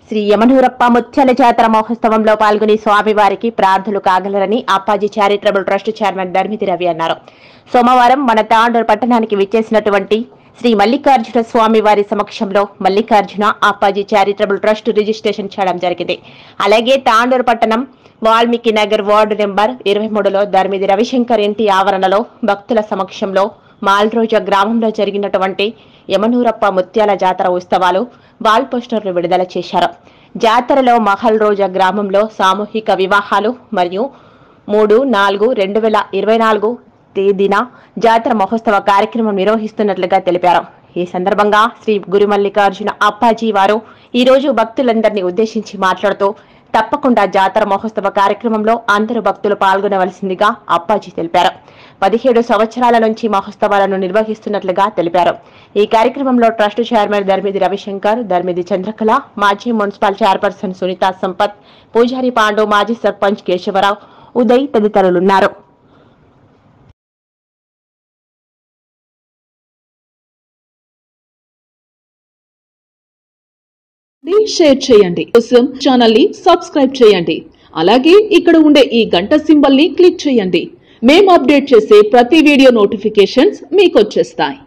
శ్రీ యమనూరప్ప ముత్యాల జాతర మహోత్సవంలో పాల్గొని స్వామివారికి ప్రార్థనలు కాగలరని Appaji charitable trust chairman Dharmithi Ravi అన్నారు సోమవారం మన తాండూరు పట్టణానికి విచ్చేసినటువంటి శ్రీ మల్లికార్జున స్వామి వారి సమక్షంలో Mallikarjuna Appaji charitable trust registration చేయడం జరిగింది అలాగే తాండూరు పట్టణం వాల్మీకి నగర్ వార్డు నెంబర్ ఇరవై మూడులో ధర్మిది రవిశంకర్ ఇంటి ఆవరణలో భక్తుల సమక్షంలో మాల్రోజా గ్రామంలో జరిగినటువంటి యమనూరప్ప ముత్యాల జాతర ఉత్సవాలు వాల్ పోస్టర్లు విడుదల చేశారు జాతరలో మహల్ రోజా గ్రామంలో సామూహిక వివాహాలు మరియు మూడు నాలుగు రెండు వేల ఇరవై నాలుగు తేదీన జాతర మహోత్సవ కార్యక్రమం నిర్వహిస్తున్నట్లుగా తెలిపారు ఈ సందర్భంగా శ్రీ గురు మల్లికార్జున అప్పాజీ వారు ఈ రోజు భక్తులందరినీ ఉద్దేశించి మాట్లాడుతూ తప్పకుండా జాతర మహోత్సవ కార్యక్రమంలో అందరూ భక్తులు పాల్గొనవలసిందిగా అప్పాజీ తెలిపారు పదిహేడు సంవత్సరాల నుంచి మహోత్సవాలను నిర్వహిస్తున్నట్లుగా తెలిపారు ఈ కార్యక్రమంలో ట్రస్ట్ చైర్మన్ ధర్మిది రవిశంకర్ ధర్మిది చంద్రకళ మాజీ మున్సిపల్ చైర్పర్సన్ సునీత సంపత్ పూజారి పాండు మాజీ సర్పంచ్ కేశవరావు ఉదయ్ తదితరులున్నారు షేర్ చేయండి కోసం ఛానల్ ని సబ్స్క్రైబ్ చేయండి అలాగే ఇక్కడ ఉండే ఈ గంట సింబల్ ని క్లిక్ చేయండి మేము అప్డేట్ చేసే ప్రతి వీడియో నోటిఫికేషన్స్ మీకు వచ్చేస్తాయి